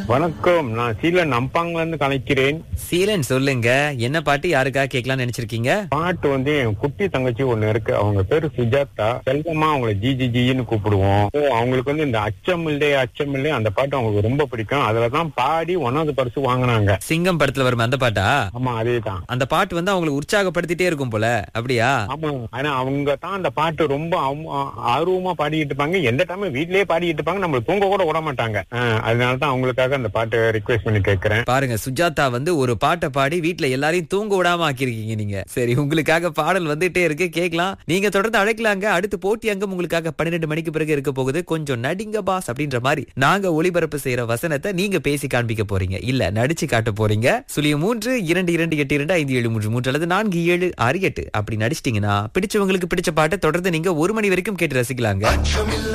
வணக்கம் நான் சீலன் நம்பாங்கல இருந்து கலைக்கிறேன் சீலன் சொல்லுங்க என்ன பாட்டு யாருக்காக கேட்கலாம்னு நினைச்சிருக்கீங்க பாட்டு வந்து என் குட்டி தங்கச்சி ஒண்ணு இருக்கு அவங்க பேரு சுஜாதா செல்வமா அவங்கள ஜி ஜி ஜின்னு கூப்பிடுவோம் So, அவங்களுக்கு வந்து இந்த அச்சமில்லே அச்சமில்லே அந்த பாட்டு அவங்களுக்கு ரொம்ப பிடிக்கும் அதுலதான் பாடி ஒன்னாவது பரிசு வாங்கினாங்க சிங்கம் படத்துல வரும் அந்த பாட்டா ஆமா அதேதான் அந்த பாட்டு வந்து அவங்களுக்கு உற்சாகப்படுத்திட்டே இருக்கும் போல அப்படியா ஆமா ஆனா அவங்க தான் அந்த பாட்டு ரொம்ப ஆம்- ஆ- ஆர்வமா பாடிக்கிட்டு இருப்பாங்க எந்த டைம் வீட்லயே பாடிக்கிட்டு இருப்பாங்க நம்மள தூங்க கூட விட மாட்டாங்க ஆஹ், அதனாலதான் அவங்களுக்காக அந்த பாட்டு ரிக்வெஸ்ட் பண்ணி கேட்கிறேன் பாருங்க சுஜாதா வந்து ஒரு பாட்டை பாடி வீட்ல எல்லாரையும் தூங்க விடாம ஆக்கியிருக்கீங்க நீங்க சரி உங்களுக்காக பாடல் வந்துட்டே இருக்கு கேட்கலாம் நீங்க தொடர்ந்து அழைக்கலாங்க அடுத்து போட்டி அங்கம் உங்களுக்காக பன்னிரெண்டு மணிக்கு பிறகு இருக்க போகுது கொஞ்சம் நடிங்க பாஸ் அப்படின்ற மாதிரி நாங்க ஒளிபரப்பு செய்யற வசனத்தை நீங்க பேசி காண்பிக்க போறீங்க இல்ல நடிச்சு காட்ட போறீங்க சுழியம் மூன்று இரண்டு இரண்டு எட்டு இரண்டு ஐந்து ஏழு மூன்று மூன்று அல்லது நான்கு ஏழு ஆறு எட்டு அப்படி நடிச்சிட்டீங்கன்னா பிடிச்சவங்களுக்கு பிடிச்ச பாட்டை தொடர்ந்து நீங்க ஒரு மணி வரைக்கும் கேட்டு ரசிக்கலாங்க